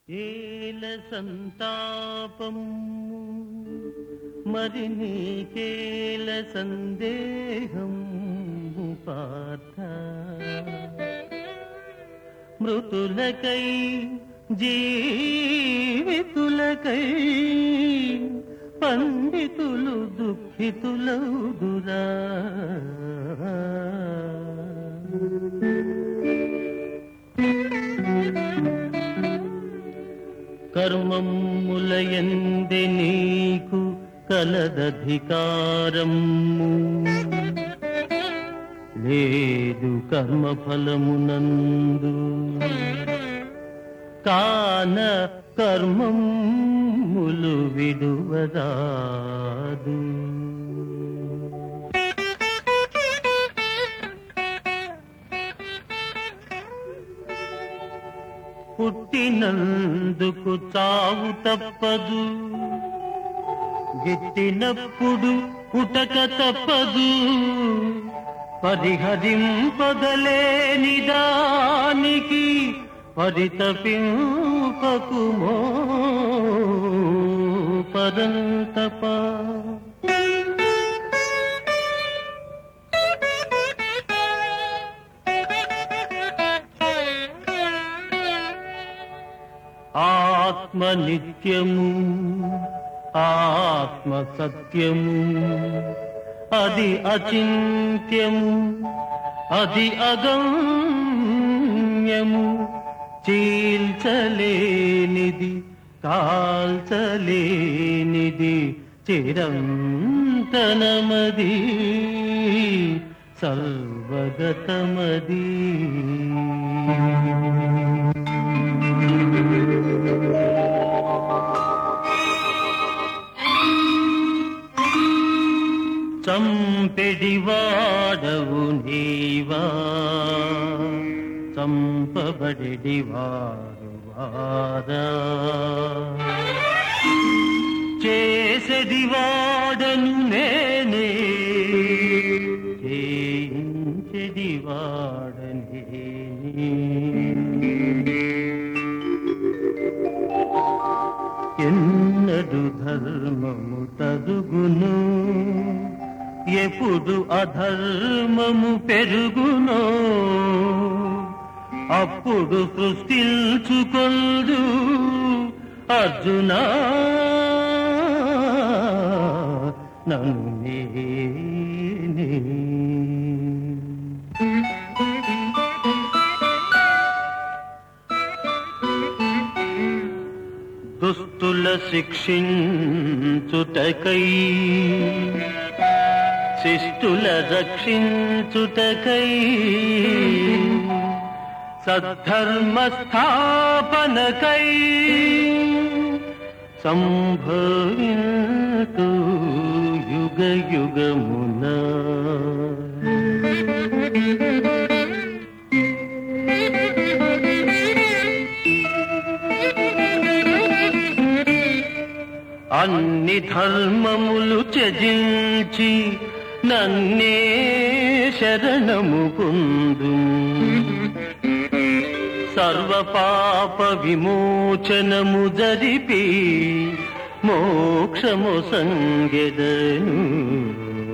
ఏల సంతాపం మరి నీకేల సందేహం పార్థ మృతులకై జీవితులకై పండితులు దుఃఖితులౌదురా కర్మములయంది నీకు కలదధికారము లేదు కర్మఫలమునందు కాన కర్మములు విడువరాదు పుట్టినందుకు చావు తప్పదు గిట్టినప్పుడు పుటక తప్పదు పరిహరింపగలేని దానికి పరితపింపకుమో పరంతప ఆత్మ నిత్యము ఆత్మ సత్యము అది అచింత్యము అది అగమ్యము చీల్చలేనిది కాల్చలేనిది చిరంతనమది సర్వగతమది చంపెడివాడవు నీవా చంపబడివారు వారా చేసెడివాడను నేనే చేయించెడివాడనే ఎన్నడు ధర్మము తదుగును ఎప్పుడు అధర్మము పెరుగునో అప్పుడు సృష్టించుకొందు అర్జునా నన్ను నేనే. దుస్తుల శిక్షించుటకై శిష్టుల రక్షించుటకై సద్ధర్మ స్థాపనకై సంభవితు యుగ యుగమునా అన్ని ధర్మములు త్యజించి నన్నే శరణము పొందు సర్వ పాప విమోచనము జరిపి మోక్షము సంగెదను